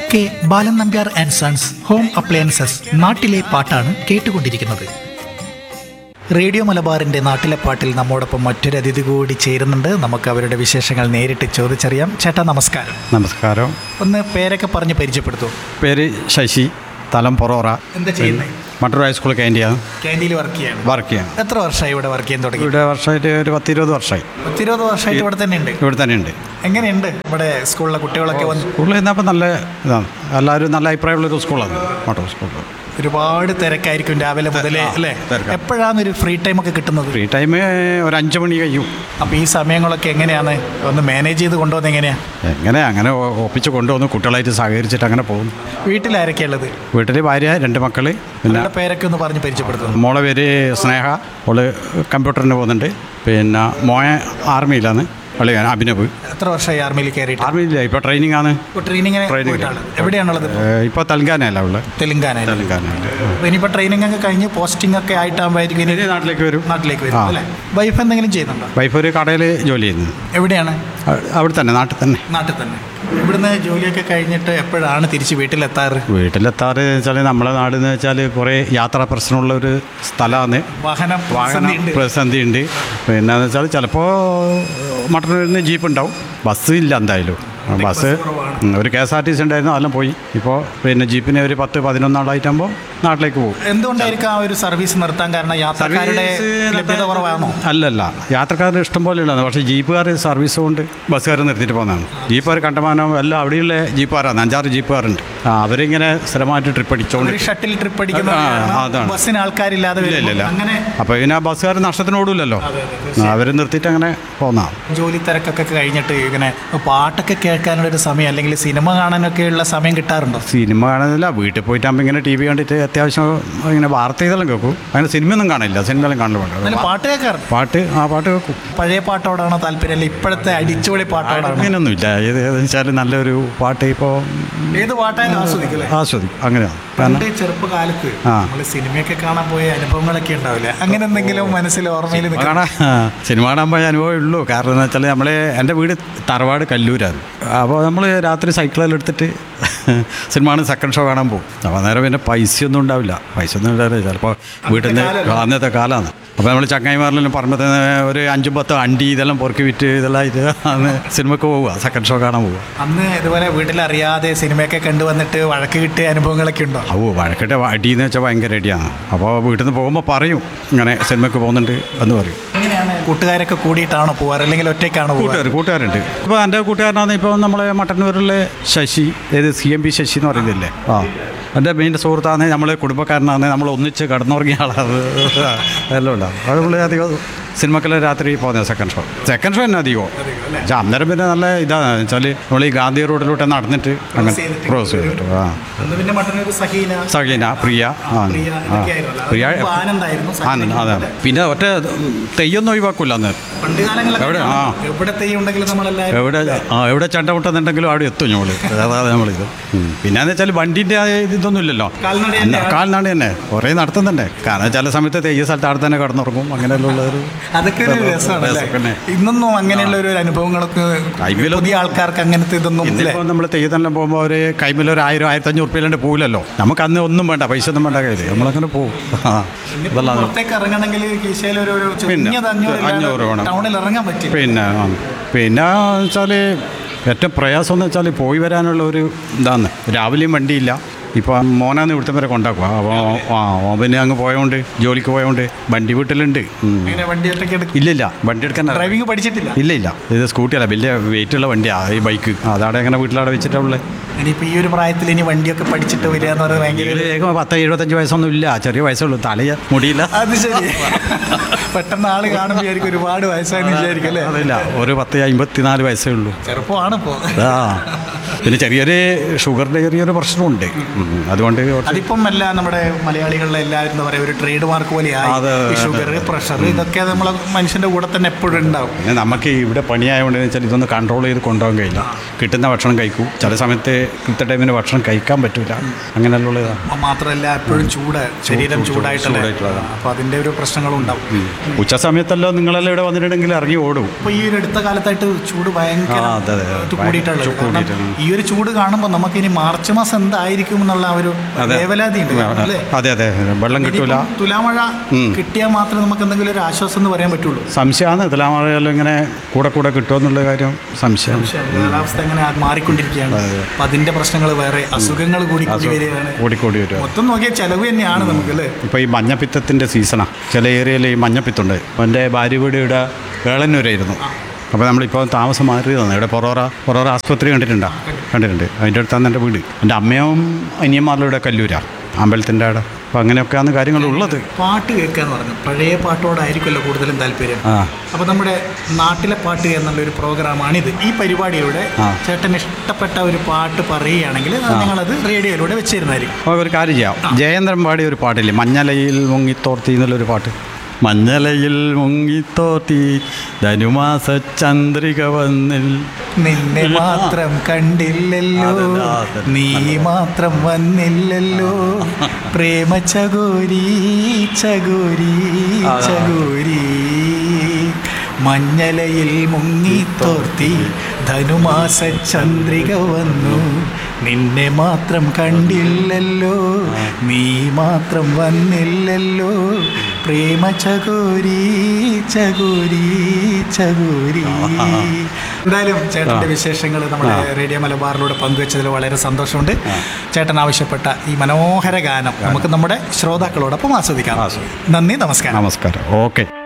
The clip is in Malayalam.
K Balan Nambiar and sons home appliances നാട്ടിലെ പാട്ടാണ് കേട്ടുകൊണ്ടിരിക്കുന്നത് റേഡിയോ മലബാറിന്റെ നാട്ടിലെ പാട്ടിൽ നമ്മോടൊപ്പം മറ്റൊരു അതിഥി കൂടി ചേരുന്നുണ്ട് നമുക്ക് അവരുടെ വിശേഷങ്ങൾ നേരിട്ട് ചോദിച്ചറിയാം ചേട്ടാ നമസ്കാരം നമസ്കാരം ഒന്ന് പേരൊക്കെ പറഞ്ഞ് പരിചയപ്പെടുത്തൂ പേര് ശശി തലം പൊറോറ എന്താ ചെയ്യുന്നത് മട്ടൂർ ഹൈസ്കൂൾ ക്യാൻറ്റീനാണ് ക്യാൻറ്റീനിൽ വർക്ക് ചെയ്യാണ് വർക്ക് ചെയ്യാൻ എത്ര വർഷമായി ഇവിടെ വർക്ക് ചെയ്യാൻ തുടങ്ങി ഇവിടെ വർഷമായിട്ട് ഒരു പത്തിരുപത് വർഷമായി പത്തിരുപത് വർഷമായിട്ട് ഇവിടെ തന്നെ ഉണ്ട് ഇവിടെ തന്നെ ഉണ്ട് എങ്ങനെയുണ്ട് ഇവിടെ സ്കൂളിലെ കുട്ടികളൊക്കെ വന്ന് സ്കൂളിൽ നിന്നപ്പോൾ നല്ല ഇതാണ് എല്ലാവരും നല്ല അഭിപ്രായമുള്ളൊരു സ്കൂളാണ് മട്ടൂർ സ്കൂൾ ഒരുപാട് തിരക്കായിരിക്കും രാവിലെ മുതലേ അല്ലേ തിരക്കാ. എപ്പോഴാണ് ഒരു ഫ്രീ ടൈം ഒക്കെ കിട്ടുന്നത് ഫ്രീ ടൈം ഒരു അഞ്ച് മണി കഴിയും അപ്പോൾ ഈ സമയങ്ങളൊക്കെ എങ്ങനെയാണ് ഒന്ന് മാനേജ് ചെയ്ത് കൊണ്ടുപോകുന്നത് എങ്ങനെയാ എങ്ങനെ അങ്ങനെ ഒ- ഒപ്പിച്ച് കൊണ്ടുവന്ന് കുട്ടികളായിട്ട് സഹകരിച്ചിട്ട് അങ്ങനെ പോകുന്നു വീട്ടിൽ ആരൊക്കെ ഉള്ളത് വീട്ടിൽ ഭാര്യ രണ്ട് മക്കൾ പിന്നെ അവരുടെ പേരൊക്കെ ഒന്ന് പറഞ്ഞ് പരിചയപ്പെടുത്തുന്നു മോളെ പേര് സ്നേഹ അവള് കമ്പ്യൂട്ടറിന് പോകുന്നുണ്ട് പിന്നെ മോയ ആർമിയിലാണ് അവള് അഭിനവ് എത്ര വർഷമായി ആർമിയിൽ കയറിയിട്ട് ആർമിയില്ല ഇപ്പോൾ ട്രെയിനിങ് ആണ് ഇപ്പോൾ ട്രെയിനിങ്ങിന് Training. പോയിട്ടാണ് എവിടെയാണുള്ളത് ഇപ്പോൾ തെലങ്കാനയല്ല ഉള്ളത് തെലുങ്കാന തെലങ്കാനയിൽ ഇനിയിപ്പോൾ ട്രെയിനിങ് ഒക്കെ കഴിഞ്ഞ് പോസ്റ്റിംഗ് ഒക്കെ ആയിട്ടാകുമ്പോഴായിരിക്കും ഇനി ഇനി നാട്ടിലേക്ക് വരും നാട്ടിലേക്ക് വരും ആ. അല്ലേ വൈഫ് എന്തെങ്കിലും ചെയ്യുന്നുണ്ടോ വൈഫ് ഒരു കടയിൽ ജോലി ചെയ്യുന്നത് എവിടെയാണ് അ- അവിടെ തന്നെ നാട്ടിൽ തന്നെ നാട്ടിൽ തന്നെ ഇവിടുന്ന് ജോലിയൊക്കെ കഴിഞ്ഞിട്ട് എപ്പോഴാണ് തിരിച്ച് വീട്ടിലെത്താറ് വീട്ടിലെത്താറ് വെച്ചാൽ നമ്മളെ നാട് എന്ന് വെച്ചാൽ കുറേ യാത്രാ പ്രശ്നമുള്ള ഒരു സ്ഥലമാണ് വാഹനം വാഹന പ്രതിസന്ധിയുണ്ട്. പ്രതിസന്ധി ഉണ്ട് പിന്നെ എന്ന് വെച്ചാൽ ചിലപ്പോൾ മട്ടന്നൂരിൽ നിന്ന് ജീപ്പ് ഉണ്ടാവും ബസ് ഇല്ല എന്തായാലും ബസ് ഉം, ഒരു K S R T C ഉണ്ടായിരുന്നു അതെല്ലാം പോയി ഇപ്പോൾ പിന്നെ ജീപ്പിന് ഒരു പത്ത് പതിനൊന്നാളായിട്ടാകുമ്പോൾ നാട്ടിലേക്ക് പോകും എന്തുകൊണ്ടായിരിക്കും ആ ഒരു സർവീസ് നിർത്താൻ കാരണം യാത്രക്കാരുടെ സർവീസ് ലഭ്യത കുറവാണോ അല്ലല്ല യാത്രക്കാരുടെ ഇഷ്ടം പോലെ ഉള്ളതാണ് പക്ഷേ ജീപ്പുകാർ സർവീസ് കൊണ്ട് ബസ്സുകാർ നിർത്തിയിട്ട് പോകുന്നതാണ് ജീപ്പുകാർ കണ്ടമാനം എല്ലാം അവിടെയുള്ള ജീപ്പുകാരാണ് അഞ്ചാറ് ജീപ്പുകാരുണ്ട് ആ അവരിങ്ങനെ സ്ഥിരമായിട്ട് ട്രിപ്പ് അടിച്ചുകൊണ്ട് ഒരു ഷട്ടിൽ ട്രിപ്പ് അടിക്കുന്ന ആ, അതാണ്. ബസ്സിന് ആൾക്കാരില്ലാതെ ഇല്ല ഇല്ല വരുമ്പോൾ ഇല്ല അങ്ങനെ അപ്പോൾ പിന്നെ ആ ബസ്സുകാർ നഷ്ടത്തിനോടില്ലല്ലോ അവർ നിർത്തിയിട്ട് അങ്ങനെ പോകുന്നതാണ് ജോലി തിരക്കൊക്കെ കഴിഞ്ഞിട്ട് ഇങ്ങനെ പാട്ടൊക്കെ കേൾക്കാനുള്ള ഒരു സമയം അല്ലെങ്കിൽ സിനിമ കാണാനൊക്കെ ഉള്ള സമയം കിട്ടാറുണ്ടോ സിനിമ കാണുന്നില്ല വീട്ടിൽ പോയിട്ടാകുമ്പോൾ ഇങ്ങനെ ടി വി കണ്ടിട്ട് അത്യാവശ്യം ഇങ്ങനെ വാർത്ത ഇതെല്ലാം കേൾക്കും അങ്ങനെ സിനിമയൊന്നും കാണില്ല സിനിമയെല്ലാം കാണുന്നു എന്നാലും പാട്ട് കേൾക്കാറുണ്ട് പാട്ട് ആ പാട്ട് കേൾക്കും പഴയ പാട്ടോടാണോ താല്പര്യം അല്ലെങ്കിൽ ഇപ്പോഴത്തെ അടിച്ചുപൊളി പാട്ടോടാണോ അങ്ങനെയൊന്നും ഇല്ല ഏത് ഏതെന്ന് വെച്ചാൽ നല്ലൊരു പാട്ട് ഇപ്പോൾ ഏത് പാട്ടായാലും ആസ്വദിക്കും അല്ലേ ആസ്വദിക്കും അങ്ങനെയാണ് പണ്ട് കാരണം ചെറുപ്പകാലത്ത് ആ. നമ്മൾ സിനിമയൊക്കെ കാണാൻ പോയ അനുഭവങ്ങളൊക്കെ ഉണ്ടാവില്ലേ അങ്ങനെ എന്തെങ്കിലും മനസ്സിൽ ഓർമ്മയിൽ നിൽക്കുന്ന കാണാൻ സിനിമ കാണാൻ പോയ അനുഭവമേ ഉള്ളൂ കാരണം എന്ന് വെച്ചാൽ നമ്മൾ എൻ്റെ വീട് തറവാട് കല്ലൂരാണ് അപ്പോൾ നമ്മൾ രാത്രി സൈക്കിളെല്ലാം എടുത്തിട്ട് സിനിമ കാണാൻ സെക്കൻഡ് ഷോ കാണാൻ പോകും അപ്പോൾ അന്നേരം പിന്നെ പൈസയൊന്നും ഉണ്ടാവില്ല പൈസ ഒന്നും ഉണ്ടാവില്ല ചിലപ്പോൾ വീട്ടിൽ നിന്ന് കാലമല്ലേ? അന്നത്തെ കാലമാണ് അപ്പോൾ നമ്മൾ ചങ്ങായിമാരിലെല്ലാം പറമ്പത്ത് ഒരു അഞ്ചും പത്തും അണ്ടി ഇതെല്ലാം പൊറുക്കി വിറ്റ് ഇതെല്ലാം ഇത് അന്ന് സിനിമക്ക് പോവുക സെക്കൻഡ് ഷോ കാണാൻ പോവുക അന്ന് ഇതുപോലെ വീട്ടിലറിയാതെ സിനിമയൊക്കെ കണ്ടുവന്നിട്ട് വഴക്ക് കിട്ടിയ അനുഭവങ്ങളൊക്കെ ഉണ്ടോ ഓ വഴക്കിട്ട് അടി എന്ന് വെച്ചാൽ ഭയങ്കര അടിയാണ് അപ്പോൾ വീട്ടിൽ നിന്ന് പോകുമ്പോൾ പറയും ഇങ്ങനെ സിനിമയ്ക്ക് പോകുന്നുണ്ട് എന്ന് പറയും എങ്ങനെയാണ് കൂട്ടുകാരൊക്കെ കൂടിയിട്ടാണോ പോവാറ് അല്ലെങ്കിൽ ഒറ്റയ്ക്കാണോ പോവാറ് കൂട്ടുകാർ കൂട്ടുകാരുണ്ട് ഇപ്പോൾ എൻ്റെ കൂട്ടുകാരനാണ് ഇപ്പോൾ നമ്മളെ മട്ടന്നൂരിലെ ശശി ഏത് സി എം പി ശശി എന്ന് പറയുന്നില്ലേ ആ എൻ്റെ മെയിൻ സുഹൃത്താണ് നമ്മൾ കുടുംബക്കാരനാണ് നമ്മൾ ഒന്നിച്ച് കടന്നുറങ്ങിയ ആളാണ് എല്ലാം ഉണ്ടാവും അത് നമ്മൾ അധികം സിനിമക്കെല്ലാം രാത്രി പോകുന്നത് സെക്കൻഡ് ഷോ സെക്കൻഡ് ഷോ തന്നെ അധികം പക്ഷേ അന്നേരം പിന്നെ നല്ല ഇതാണ് വെച്ചാൽ നമ്മൾ ഈ ഗാന്ധി റോഡിലൂടെ നടന്നിട്ട് അങ്ങനെ ചെയ്തിട്ട് ക്രോസ് ചെയ്തിട്ട് ആ അന്ന് പിന്നെ മട്ടന്നൂർ സഹീന സഹീന പ്രിയ ആ പ്രിയ ആ ഇതൊക്കെയായിരുന്നല്ലോ. പ്രിയ അത് മുമ്പ് ആനന്ദായിരുന്നു, ആനന്ദ് സഹീന. അതെ പിന്നെ ഒറ്റ തെയ്യൊന്നും ഒഴിവാക്കൂല അന്ന് പണ്ട് കാലങ്ങളിലൊക്കെ എവിടെ? ആ. എവിടെ തെയ്യം ഉണ്ടെങ്കിലും നമ്മളെല്ലാവരും എവിടെ ആ എവിടെ ചണ്ടമുട്ടെന്നുണ്ടെങ്കിലും അവിടെ എത്തും ഞങ്ങൾ അതാണ് നമ്മളിത് പിന്നെന്ന് വെച്ചാൽ വണ്ടിൻ്റെ ആ ഇതൊന്നും ഇല്ലല്ലോ കാൽനട അല്ല, തന്നെയാണ്. കാൽനട തന്നെ കുറേ നടത്തുന്നുണ്ട് കാരണം ചില സമയത്ത് തെയ്യ സ്ഥലത്ത് അവിടെ തന്നെ കിടന്നുറങ്ങും അങ്ങനെയുള്ള ഒരു അതൊക്കെ ഒരു രസമാണ് അല്ലേ? പിന്നെ ഇന്നൊന്നും അങ്ങനെയുള്ള ഒരു അനുഭവങ്ങളൊക്കെ കൈമേലൊന്നും- പുതിയ ആൾക്കാർക്ക് അങ്ങനത്തെ ഇതൊന്നും ഇല്ലേ? ഇന്നിപ്പോൾ നമ്മൾ തെയ്യത്തെല്ലാം പോകുമ്പോൾ ഒരു കൈമിൽ ഒരു ആയിരം ആയിരത്തഞ്ഞൂറ് ഉറുപ്പിയിലാണ്ട് പോകില്ലല്ലോ നമുക്ക് അന്ന് ഒന്നും വേണ്ട പൈസ ഒന്നും വേണ്ട കയ്യിൽ നമ്മളങ്ങനെ പോകും ആ ഇന്നിപ്പോ ഇതെല്ലാം പുറത്തേക്ക് ഇറങ്ങണമെങ്കിൽ കീശയിൽ ഒരു ഒരു പിന്നെ, ചുരുങ്ങിയത് അഞ്ഞൂറ് അഞ്ഞൂറ് വേണം. ടൗണിൽ ഇറങ്ങാൻ പറ്റില്ല പിന്നെ ആ, പിന്നെ വെച്ചാൽ ഏറ്റവും പ്രയാസം എന്ന് വെച്ചാൽ പോയി വരാനുള്ള ഒരു ഇതാണ് രാവിലെയും വണ്ടിയില്ല ഇപ്പോൾ മോനാന്ന് ഇവിടുത്തെ വരെ കൊണ്ടാക്കുക അപ്പോൾ ആ ഓൻ പിന്നെ അങ്ങ് പോയതുകൊണ്ട് ജോലിക്ക് പോയതുകൊണ്ട് വണ്ടി വീട്ടിലുണ്ട് ഉം. ഇങ്ങനെ വണ്ടി ഒറ്റയ്ക്ക് എടുക്കും ഇല്ലില്ല വണ്ടി എടുക്കാൻ അറിയാം. ഡ്രൈവിംഗ് പഠിച്ചിട്ടില്ല ഇല്ല ഇല്ല ഇത് സ്കൂട്ടിയല്ല വലിയ വെയിറ്റുള്ള വണ്ടിയാണ് ഈ ബൈക്ക് അതവിടെ എങ്ങനെ വീട്ടിലവിടെ വെച്ചിട്ടുള്ളത് ഇനിയിപ്പോ ഈ ഒരു പ്രായത്തിൽ ഇനി വണ്ടിയൊക്കെ പഠിച്ചിട്ട് വരിക എന്ന് പറയുന്നത് ഭയങ്കര ഒരു- ഏകം പത്ത് എഴുപത്തഞ്ച് വയസ്സൊന്നും ഇല്ല ചെറിയ വയസ്സുള്ളൂ തലയ മുടിയില്ല അത് ശരി പെട്ടെന്ന് ആള് കാണുമ്പോൾ വിചാരിക്കും ഒരുപാട് വയസ്സായെന്ന് വിചാരിക്കും അല്ലേ അതില്ല ഒരു പത്ത് അമ്പത്തിനാല് വയസ്സേ ഉള്ളൂ ചെറുപ്പമാണ് ഇപ്പോ ആ പിന്നെ ചെറിയൊരു ഷുഗറിൻ്റെ ചെറിയൊരു പ്രശ്നമുണ്ട് ഉം. അതുകൊണ്ട് കുറച്ച് അതിപ്പം എല്ലാം നമ്മുടെ മലയാളികളിലെ എല്ലാവരും എന്താ പറയുക ഒരു ട്രേഡ് മാർക്ക് പോലെയായി അതെ, ഈ ഷുഗർ പ്രഷർ ഇതൊക്കെ നമ്മളെ മനുഷ്യന്റെ കൂടെ തന്നെ എപ്പോഴും ഉണ്ടാവും പിന്നെ നമുക്ക് ഇവിടെ പണിയായതുകൊണ്ട് വെച്ചാൽ ഇതൊന്ന് കൺട്രോൾ ചെയ്ത് കൊണ്ടുപോകാൻ കഴിയില്ല കിട്ടുന്ന ഭക്ഷണം കഴിക്കും ചില സമയത്ത് കൃത്യ ടൈമിന് ഭക്ഷണം കഴിക്കാൻ പറ്റില്ല അങ്ങനെയുള്ള ഇതാണ് അപ്പം മാത്രമല്ല എപ്പോഴും ചൂട് ശരീരം ചൂട്, ചൂടായിട്ടല്ലേ ചൂടായിട്ടുള്ളതാ. അപ്പൊ അതിന്റെ ഒരു പ്രശ്നങ്ങളും ഉണ്ടാവും ഉച്ച സമയത്തല്ലോ നിങ്ങളെല്ലാം ഇവിടെ വന്നിട്ടുണ്ടെങ്കിൽ ഇറങ്ങി ഓടും ഇപ്പൊ ഈ ഒരു അടുത്ത കാലത്തായിട്ട് ചൂട് ഭയങ്കര ആ, അതെ, അതെ. ഇത് ഭയങ്കര കൂടിയിട്ടുള്ളത് ചൂട് കാരണം കൂടിയിട്ടാണ്. ഈ ഒരു ചൂട് കാണുമ്പോൾ നമുക്ക് ഇനി മാർച്ച് മാസം എന്തായിരിക്കും എന്നുള്ള ആ ഒരു അതെ. വേവലാതി ഉണ്ട് അല്ലേ അതെ അതെ വെള്ളം കിട്ടൂല ഇനിയിപ്പം തുലാമഴ ഉം. കിട്ടിയാൽ മാത്രമേ നമുക്ക് എന്തെങ്കിലും ഒരു ആശ്വാസം എന്ന് പറയാൻ പറ്റുള്ളൂ സംശയമാണ് ഇതിലാമഴയെല്ലാം ഇങ്ങനെ കൂടെ കൂടെ കിട്ടുമെന്നുള്ള കാര്യം സംശയം പക്ഷേ കാലാവസ്ഥ അങ്ങനെ മാറിക്കൊണ്ടിരിക്കുകയാണ് അതെ. അപ്പൊ അതിന്റെ പ്രശ്നങ്ങൾ വേറെ അസുഖങ്ങൾ കൂടി കൂടി വരികയാണ് കൂടിക്കൂടി വരും മൊത്തം നോക്കിയാൽ ചെലവ് തന്നെയാണ് നമുക്ക് അല്ലേ ഇപ്പോൾ ഈ മഞ്ഞപ്പിത്തത്തിൻ്റെ സീസണാണ് ചില ഏരിയയിൽ ഈ മഞ്ഞപ്പിത്തുണ്ട് എൻ്റെ ഭാര്യ വീട് ഇവിടെ വേളന്നൂരായിരുന്നു അപ്പോൾ നമ്മളിപ്പോൾ താമസം മാറിയതാണ് ഇവിടെ പൊറോറ പൊറോറ ആസ്പത്രി കണ്ടിട്ടുണ്ടോ കണ്ടിട്ടുണ്ട് അതിൻ്റെ അടുത്താണ് എൻ്റെ വീട് എൻ്റെ അമ്മയും അനിയന്മാരുടെ ഇവിടെ കല്ലൂരാണ് അമ്പലത്തിൻ്റെ അവിടെ അപ്പോൾ അങ്ങനെയൊക്കെയാണ് കാര്യങ്ങളുള്ളത് പാട്ട് കേൾക്കുക എന്ന് പറഞ്ഞു പഴയ പാട്ടോടായിരിക്കുമല്ലോ കൂടുതലും താല്പര്യം ആ അപ്പോൾ നമ്മുടെ നാട്ടിലെ പാട്ട് എന്നുള്ള ഒരു പ്രോഗ്രാമാണിത് ഈ പരിപാടിയിലൂടെ ആ. ചേട്ടന് ഇഷ്ടപ്പെട്ട ഒരു പാട്ട് പറയുകയാണെങ്കിൽ അത് ഞങ്ങളത് റേഡിയോയിലൂടെ വെച്ചിരുന്നായിരിക്കും അപ്പോൾ ഒരു കാര്യം ചെയ്യാം ജയേന്ദ്രൻ പാടിയ ഒരു പാട്ടില്ലേ മഞ്ഞലയിൽ മുങ്ങിത്തോർത്തി എന്നുള്ളൊരു പാട്ട് മഞ്ഞലയിൽ മുങ്ങിത്തോർത്തി ധനുമാസ ചന്ദ്രിക വന്നിൽ നിന്നെ മാത്രം കണ്ടില്ലല്ലോ അതന്നെ, അതന്നെ. നീ മാത്രം വന്നില്ലല്ലോ പ്രേമ ചകോരി ചകോരി ചകോരി മഞ്ഞലയിൽ മുങ്ങിത്തോർത്തി ധനുമാസ ചന്ദ്രിക വന്നു നിന്നെ മാത്രം കണ്ടില്ലല്ലോ നീ മാത്രം വന്നില്ലല്ലോ പ്രേമ ചകോരി ചകോരി ചകോരി എന്തായാലും ചേട്ടൻ്റെ വിശേഷങ്ങൾ നമ്മുടെ റേഡിയോ മലബാറിലൂടെ പങ്കുവച്ചതിൽ വളരെ സന്തോഷമുണ്ട് ചേട്ടൻ ആവശ്യപ്പെട്ട ഈ മനോഹര ഗാനം നമുക്ക് നമ്മുടെ ശ്രോതാക്കളോടൊപ്പം ആസ്വദിക്കാം നന്ദി നമസ്കാരം നമസ്കാരം ഓക്കെ